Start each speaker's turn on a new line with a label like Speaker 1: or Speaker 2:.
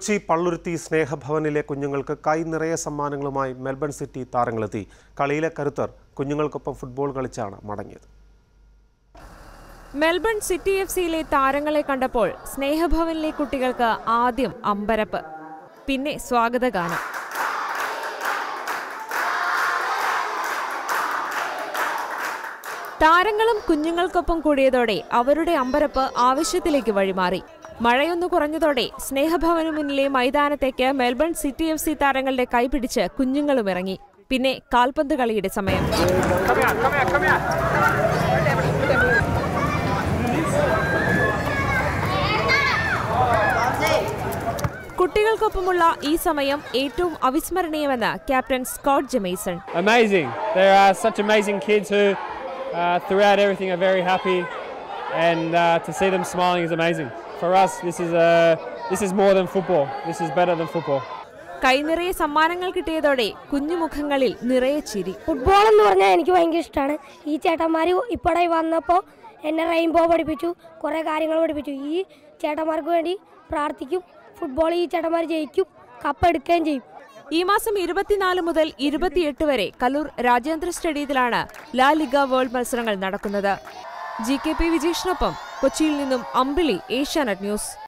Speaker 1: കൊച്ചി പള്ളുരുത്തി സ്നേഹഭവനിലെ കുഞ്ഞുങ്ങൾക്ക് കൈ നിറയെ സമ്മാനങ്ങളുമായി മെൽബൺ സിറ്റി താരങ്ങളെത്തി കളിയിലെ കരുത്തർ കുഞ്ഞുങ്ങൾക്കൊപ്പം ഫുട്ബോൾ കളിച്ചാണ് മടങ്ങിയത്
Speaker 2: മെൽബൺ സിറ്റി എഫ് സിയിലെ താരങ്ങളെ കണ്ടപ്പോൾ സ്നേഹഭവനിലെ കുട്ടികൾക്ക് ആദ്യം അമ്പരപ്പ് പിന്നെ സ്വാഗതഗാനം താരങ്ങളും കുഞ്ഞുങ്ങൾക്കൊപ്പം കൂടിയതോടെ അവരുടെ അമ്പരപ്പ് ആവശ്യത്തിലേക്ക് വഴിമാറി മഴയൊന്നു കുറഞ്ഞതോടെ സ്നേഹഭവന് മുന്നിലെ മൈതാനത്തേക്ക് മെൽബൺ സിറ്റി എഫ് സി താരങ്ങളുടെ കൈപിടിച്ച് കുഞ്ഞുങ്ങളും ഇറങ്ങി പിന്നെ കാൽപന്ത് കളിയുടെ സമയം കുട്ടികൾക്കൊപ്പമുള്ള ഈ സമയം ഏറ്റവും അവിസ്മരണീയമെന്ന് captain Scott Jamieson
Speaker 3: amazing. There are such amazing kids who, uh, throughout everything, are very happy, and uh, to see them smiling is amazing. For us, this is uh, this is more than football. This is better than football.
Speaker 2: കൈനിറയെ സമ്മാനങ്ങൾ കിട്ടിയതോടെ കുഞ്ഞുമുഖങ്ങളിൽ നിറയെ ചിരി
Speaker 4: football എന്ന് പറഞ്ഞാൽ എനിക്ക് ഭയങ്കര ഇഷ്ടമാണ് ഈ ചേട്ടന്മാർ ഇപ്പോഴെ വന്നപ്പോൾ എന്നെ റെയിൻബോ പഠിപ്പിച്ചു കുറേ കാര്യങ്ങൾ പഠിപ്പിച്ചു ഈ ചേട്ടന്മാർക്ക് വേണ്ടി പ്രാർത്ഥിക്കും ഫുട്ബോൾ ഈ ചേട്ടന്മാർ ജയിക്കും കപ്പ് എടുക്കുകയും ചെയ്യും
Speaker 2: ഈ മാസം ഇരുപത്തിനാല് മുതൽ ഇരുപത്തിയെട്ട് വരെ കലൂർ രാജ്യാന്തര സ്റ്റേഡിയത്തിലാണ് ലാ ലിഗ വേൾഡ് മത്സരങ്ങൾ നടക്കുന്നത് ജി കെ പി വിജീഷിനൊപ്പം കൊച്ചിയിൽ നിന്നും അമ്പിളി ഏഷ്യാനെറ്റ് ന്യൂസ്